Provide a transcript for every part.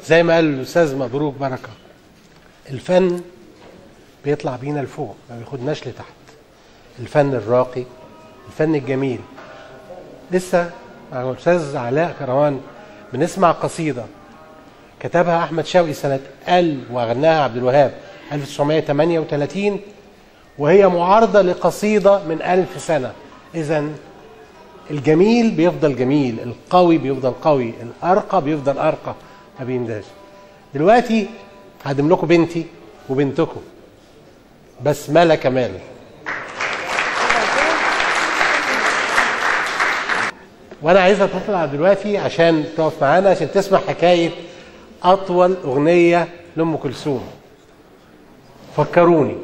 زي ما قال الاستاذ مبروك بركه الفن بيطلع بينا لفوق ما بياخدناش لتحت الفن الراقي الفن الجميل لسه مع الاستاذ علاء كروان بنسمع قصيده كتبها احمد شوقي سنه 1000 وغناها عبد الوهاب 1938 وهي معارضه لقصيده من ألف سنه اذا الجميل بيفضل جميل القوي بيفضل قوي الارقى بيفضل ارقى ما بينداش دلوقتي هقدم لكم بنتي وبنتكم بسمله كمال وانا عايزها تطلع دلوقتي عشان تقف معانا عشان تسمع حكايه اطول اغنيه لام كلثوم فكروني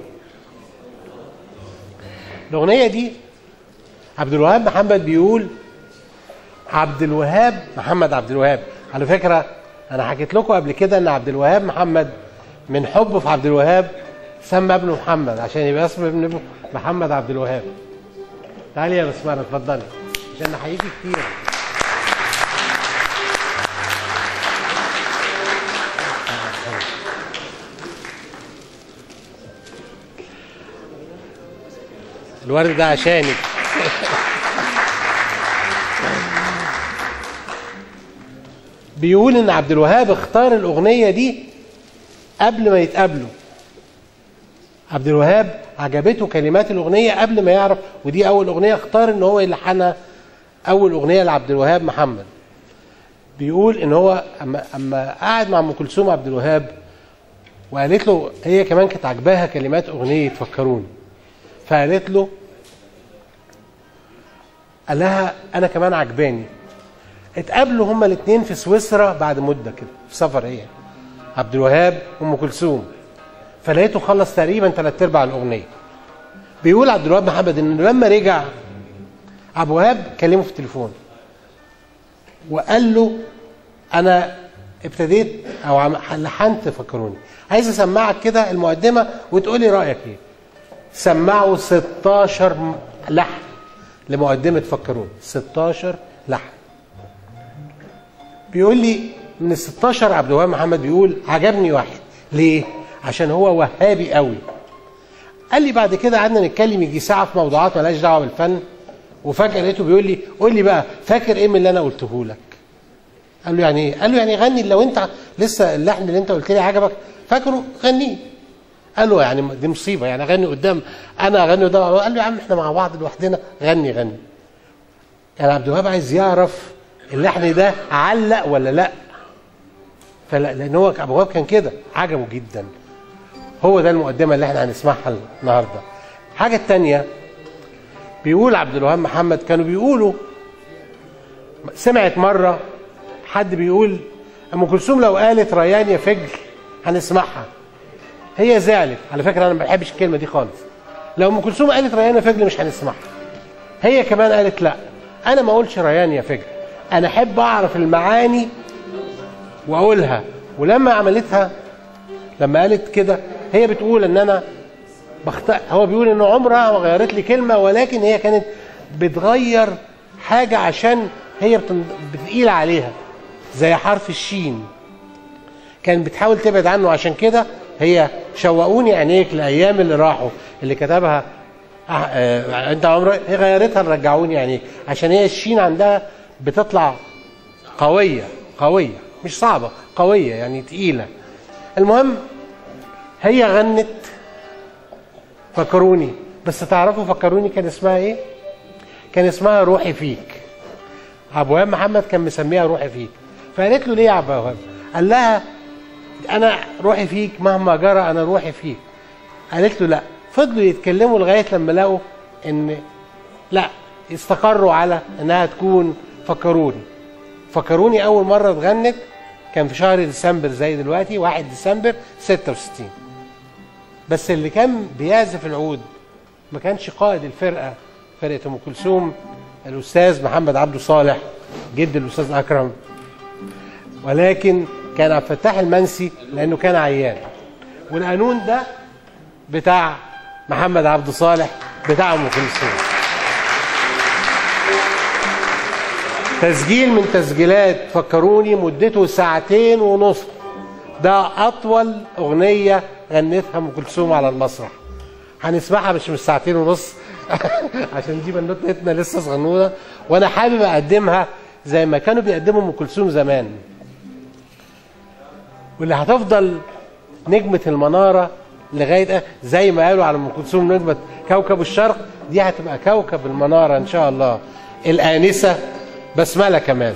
الاغنيه دي عبد الوهاب محمد بيقول عبد الوهاب محمد عبد الوهاب على فكره انا حكيت لكم قبل كده ان عبد الوهاب محمد من حبه في عبد الوهاب سمى ابنه محمد عشان يبقى اسم ابنه محمد عبد الوهاب تعالي يا بسمله اتفضلي عشان نحييكي كتير الورد ده عشانك بيقول ان عبد الوهاب اختار الاغنيه دي قبل ما يتقابلوا عبد الوهاب عجبته كلمات الاغنيه قبل ما يعرف ودي اول اغنيه اختار ان هو يلحنها اول اغنيه لعبد الوهاب محمد بيقول ان هو اما اما قعد مع ام كلثوم عبد الوهاب وقالت له هي كمان كانت عاجباها كلمات اغنيه فكروني فقالت له قال لها انا كمان عجباني اتقابلوا هما الاثنين في سويسرا بعد مده كده في سفر هي عبد الوهاب وام كلثوم فلقيته خلص تقريبا ثلاث ارباع الاغنيه بيقول عبد الوهاب محمد انه لما رجع عبد الوهاب كلمه في التليفون وقال له انا ابتديت او عم- لحنت فكروني عايز اسمعك كده المقدمه وتقولي رايك ايه سمعوا 16 لحن لمقدمه فكروني 16 لحن بيقول لي من ال 16 عبد الوهاب محمد بيقول عجبني واحد ليه؟ عشان هو وهابي قوي قال لي بعد كده قعدنا نتكلم يجي ساعه في موضوعات مالهاش دعوه بالفن وفجاه لقيته بيقول لي قول لي بقى فاكر ايه من اللي انا قلته لك؟ قال له يعني ايه؟ قال له يعني غني لو انت لسه اللحن اللي انت قلت لي عجبك فاكره غنيه قال له يعني دي مصيبه يعني اغني قدام انا اغني قدام قال له يا عم احنا مع بعض لوحدنا غني غني يعني عبد الوهاب عايز يعرف اللحن ده علق ولا لا فلا لان هو ابو وهاب كان كده عجبه جدا هو ده المقدمه اللي احنا هنسمعها النهارده الحاجه الثانيه بيقول عبد الوهاب محمد كانوا بيقولوا سمعت مره حد بيقول ام كلثوم لو قالت ريان يا فجر هنسمعها هي زعلت على فكره انا ما بحبش الكلمه دي خالص لو ام كلثوم قالت ريان يا فجر مش هنسمعها هي كمان قالت لا انا ما اقولش ريان يا فجر انا احب اعرف المعاني واقولها ولما عملتها لما قالت كده هي بتقول ان انا بخت... هو بيقول ان عمرها ما غيرت لي كلمه ولكن هي كانت بتغير حاجه عشان هي بتن... بتقيل عليها زي حرف الشين كان بتحاول تبعد عنه عشان كده هي شوقوني عينيك لايام اللي راحوا اللي كتبها أه... آه... انت عمرك هي غيرتها رجعوني عينيك عشان هي الشين عندها بتطلع قويه قويه مش صعبه قويه يعني تقيله المهم هي غنت فكروني بس تعرفوا فكروني كان اسمها ايه كان اسمها روحي فيك عبد الوهاب محمد كان مسميها روحي فيك فقالت له ليه يا عبد الوهاب قال لها انا روحي فيك مهما جرى انا روحي فيك قالت له لا فضلوا يتكلموا لغايه لما لقوا ان لا استقروا على انها تكون فكروني فكروني اول مره اتغنت كان في شهر ديسمبر زي دلوقتي 1 ديسمبر 66 بس اللي كان بيعزف العود ما كانش قائد الفرقه فرقه ام كلثوم الاستاذ محمد عبده صالح جد الاستاذ اكرم ولكن كان عبد الفتاح المنسي لانه كان عيان والقانون ده بتاع محمد عبد صالح بتاع ام كلثوم تسجيل من تسجيلات فكروني مدته ساعتين ونصف ده اطول اغنيه غنتها ام كلثوم على المسرح هنسمعها مش من ساعتين ونص عشان دي بنوتنا لسه صغنونه وانا حابب اقدمها زي ما كانوا بيقدموا ام كلثوم زمان واللي هتفضل نجمه المناره لغايه زي ما قالوا على ام كلثوم نجمه كوكب الشرق دي هتبقى كوكب المناره ان شاء الله الانسه بسمله كمان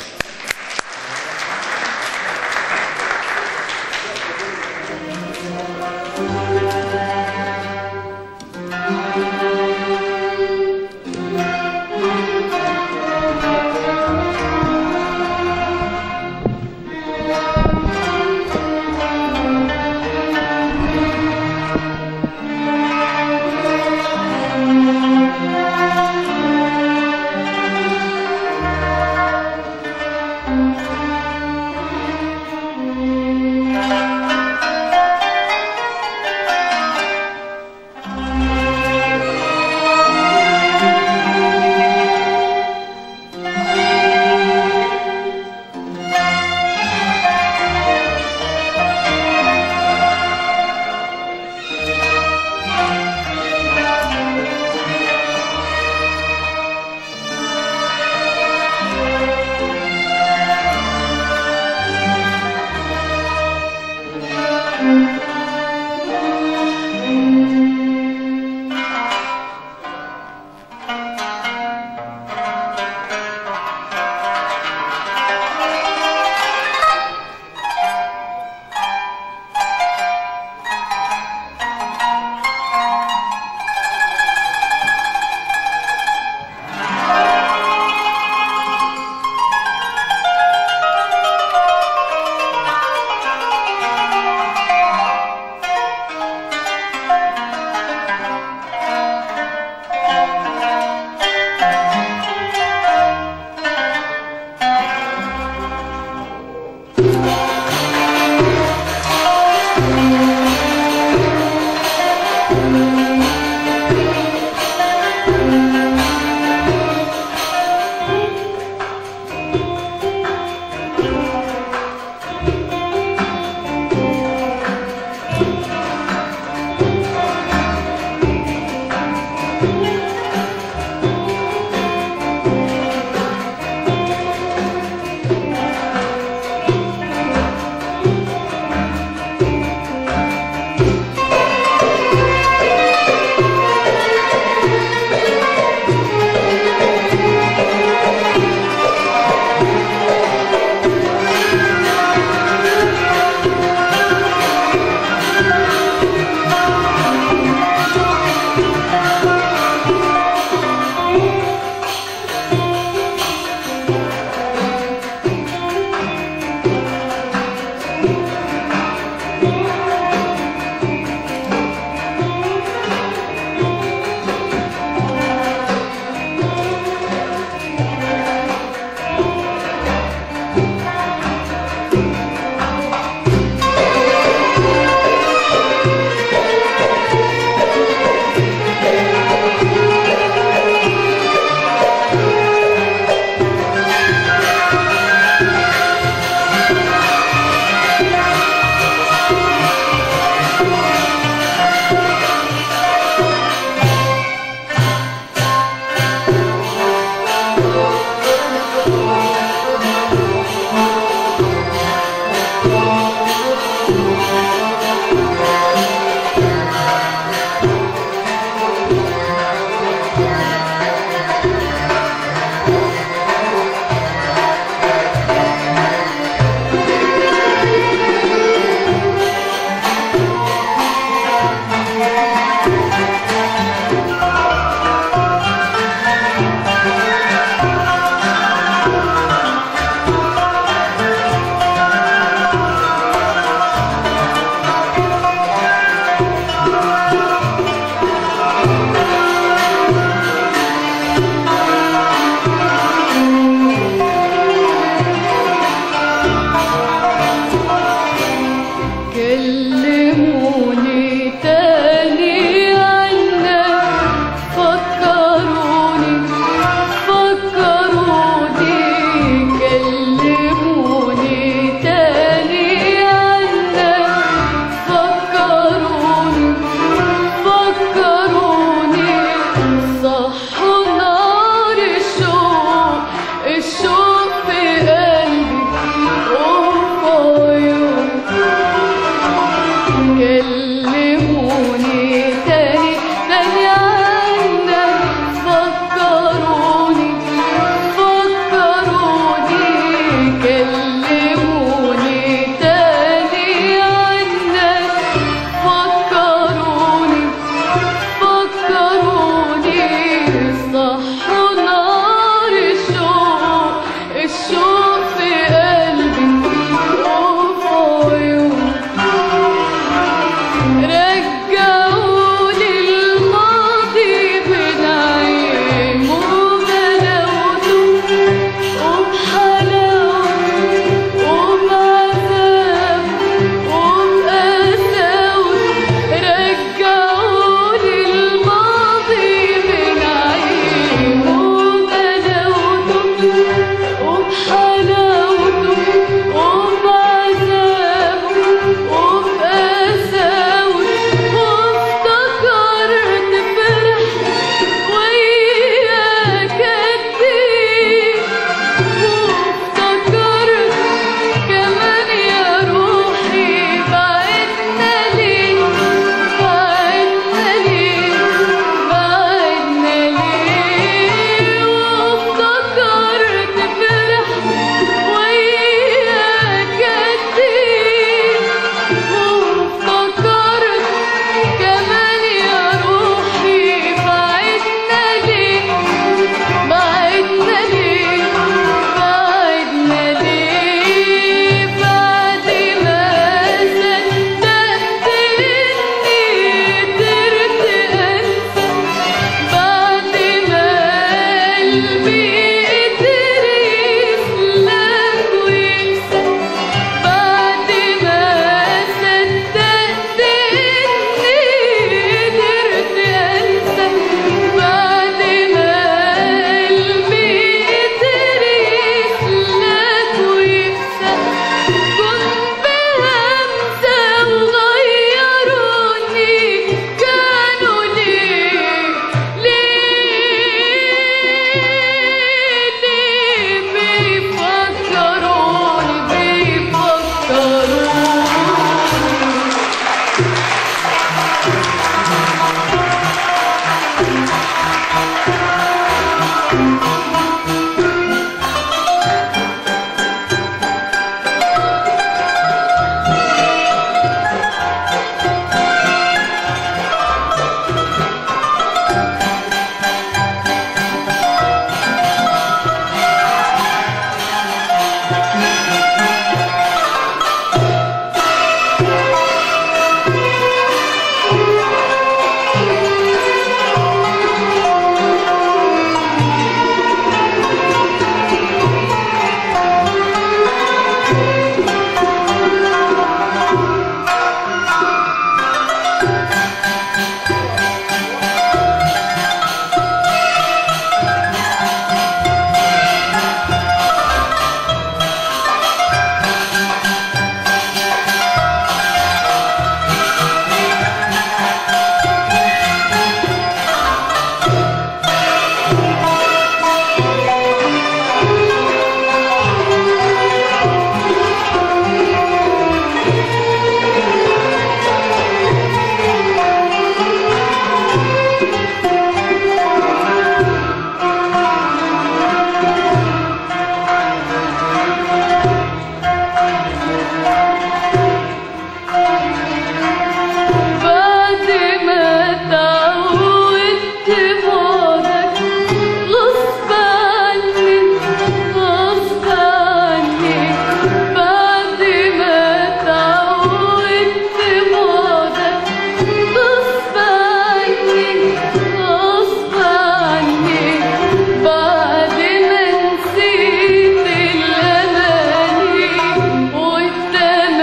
بعد ما تعودت بعدك غصب عني غصب عني بعد ما تعودت بعدك غصب عني غصب عني بعد ما نسيت الأماني والتماني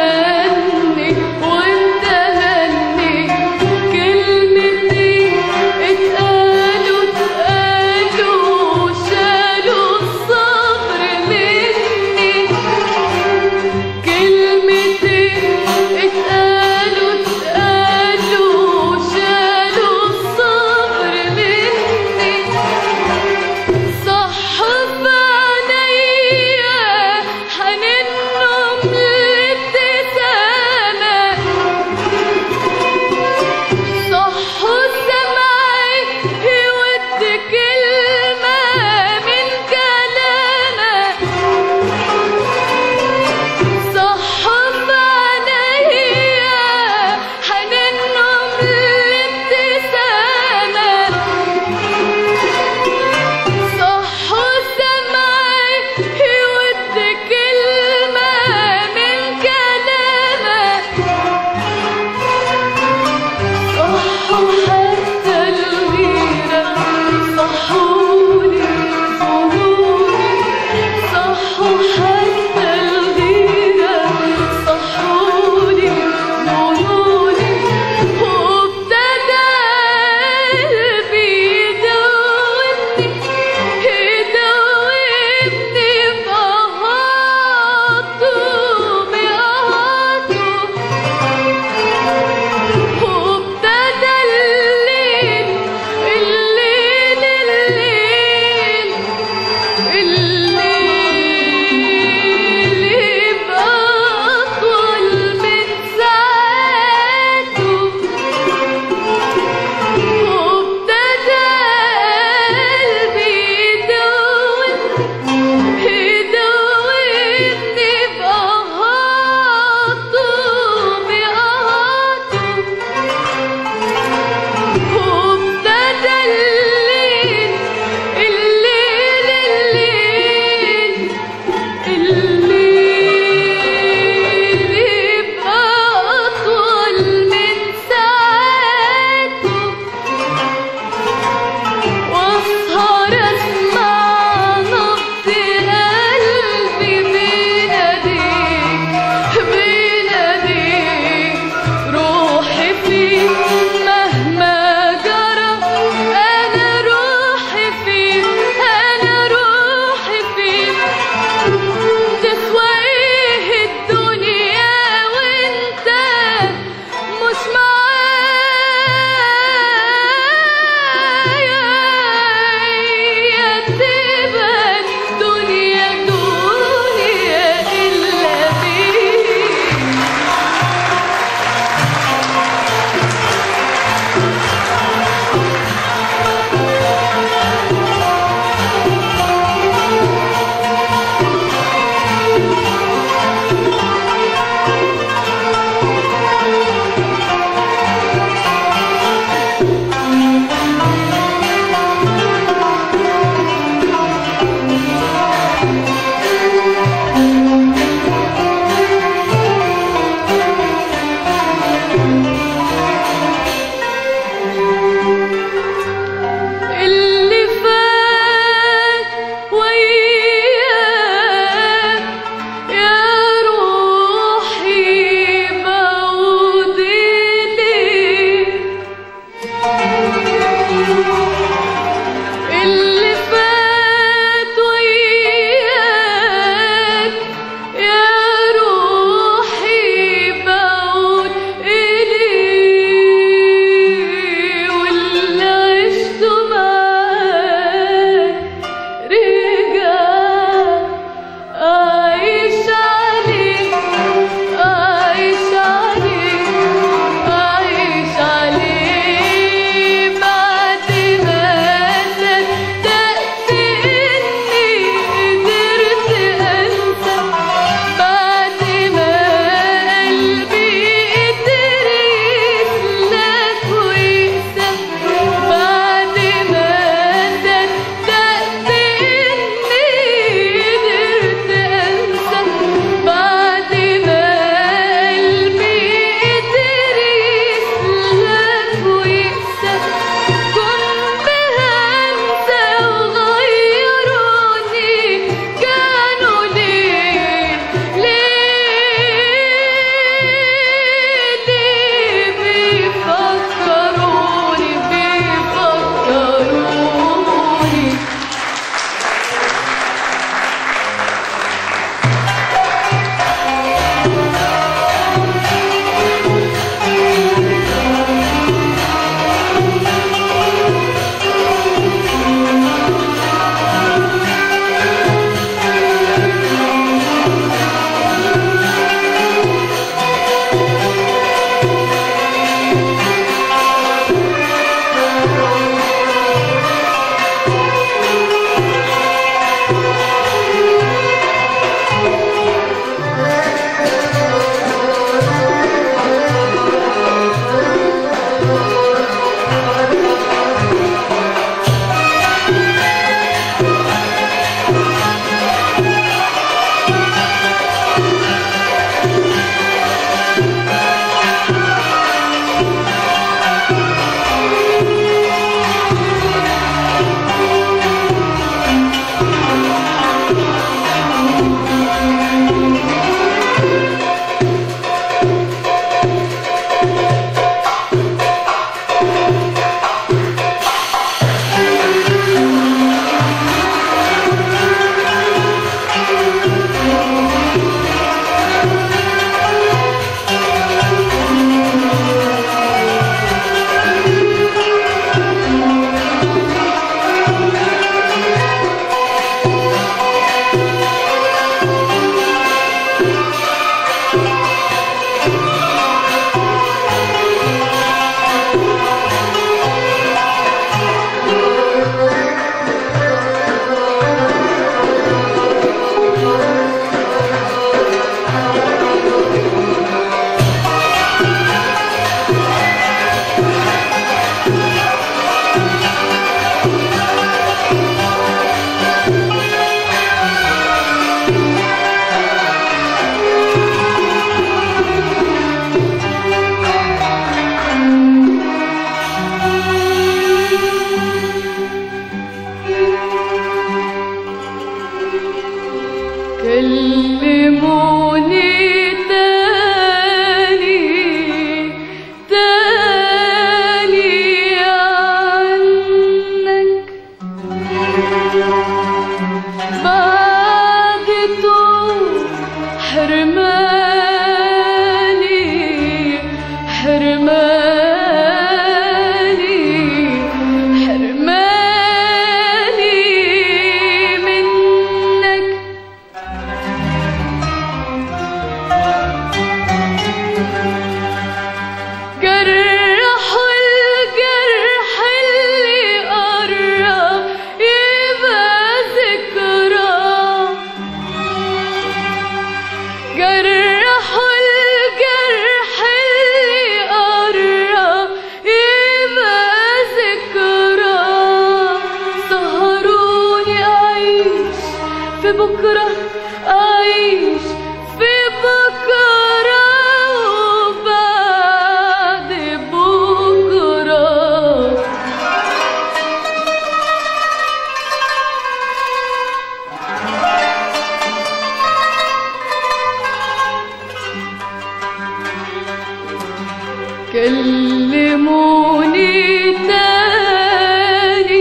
كلموني تاني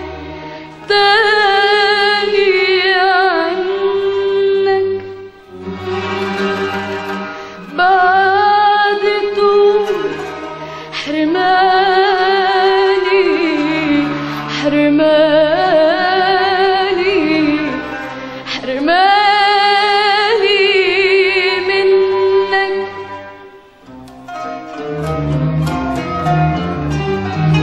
تاني عنك بعد طول حرماني حرماني حرماني منك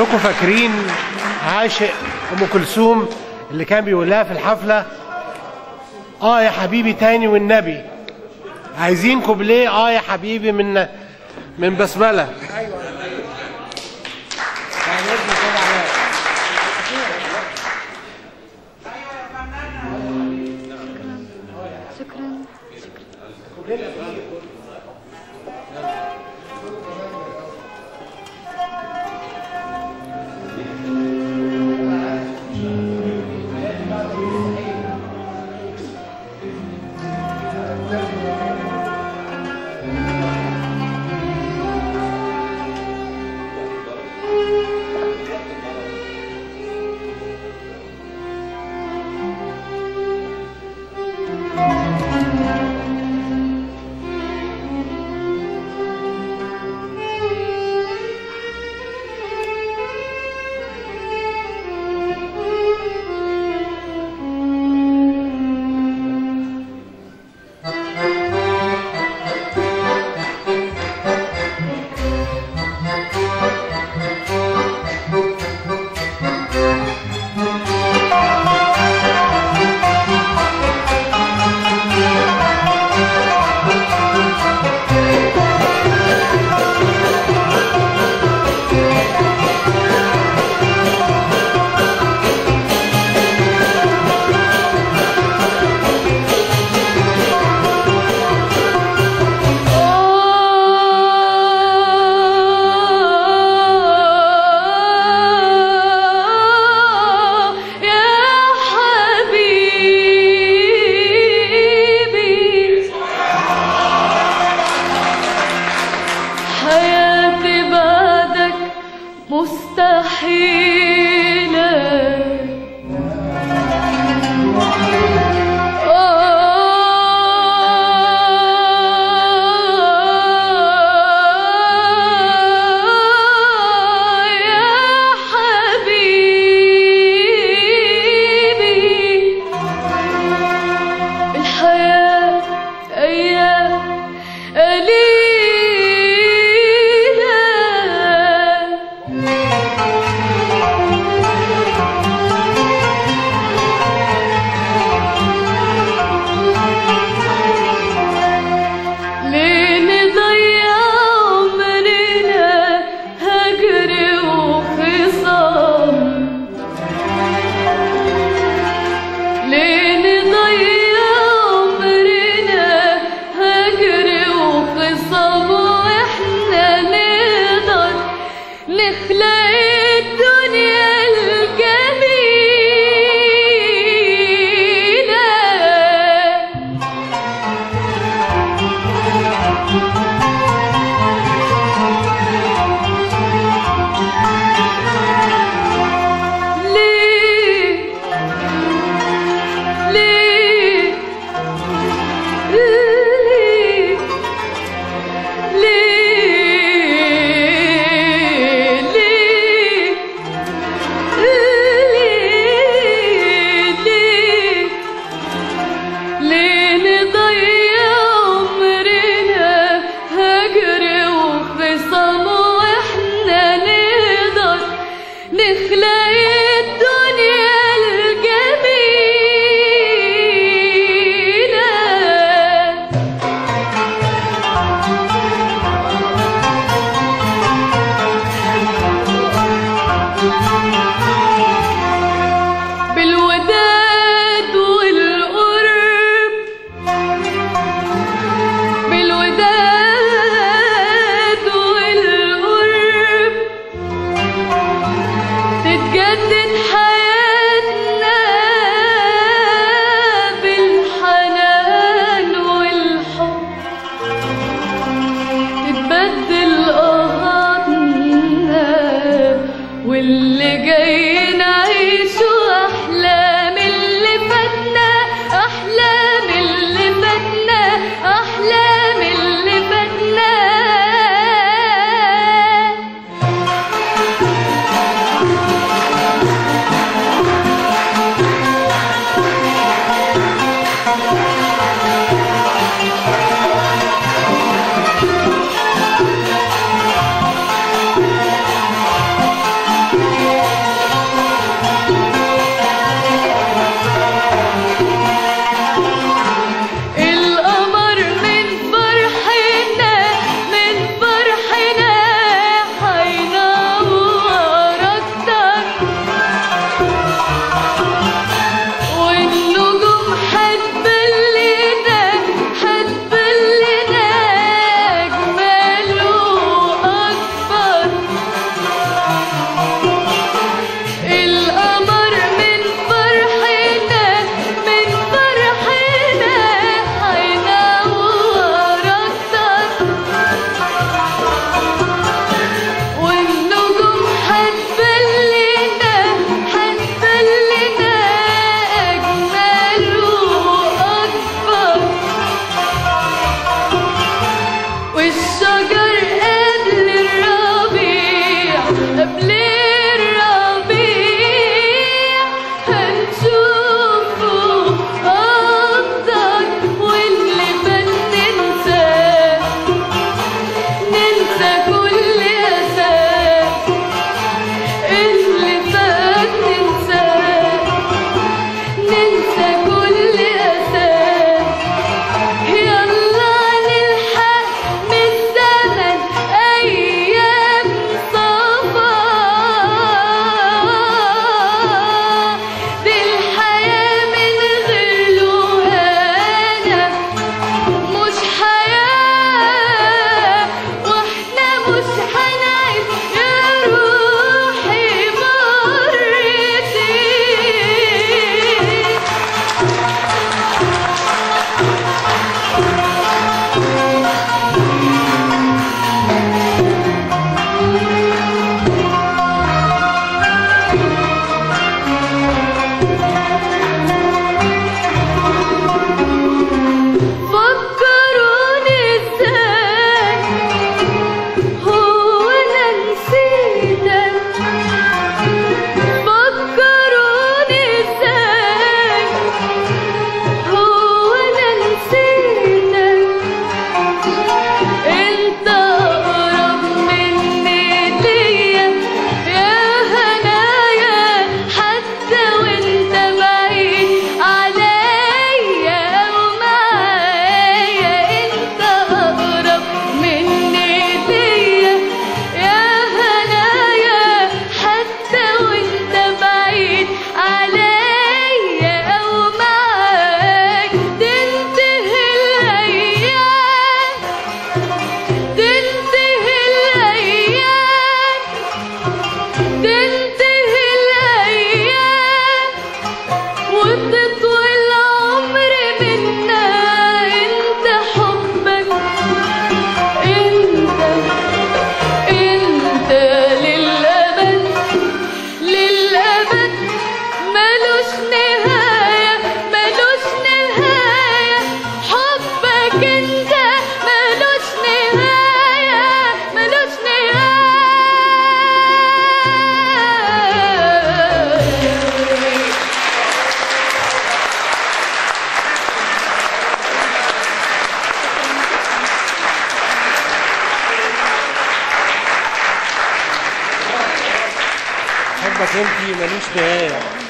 كلكم فاكرين عاشق ام كلثوم اللي كان بيقول لها في الحفله اه يا حبيبي تاني والنبي عايزين كوبليه اه يا حبيبي من من بسمله ايوه شكرا يا حبك انت ملوش نهايه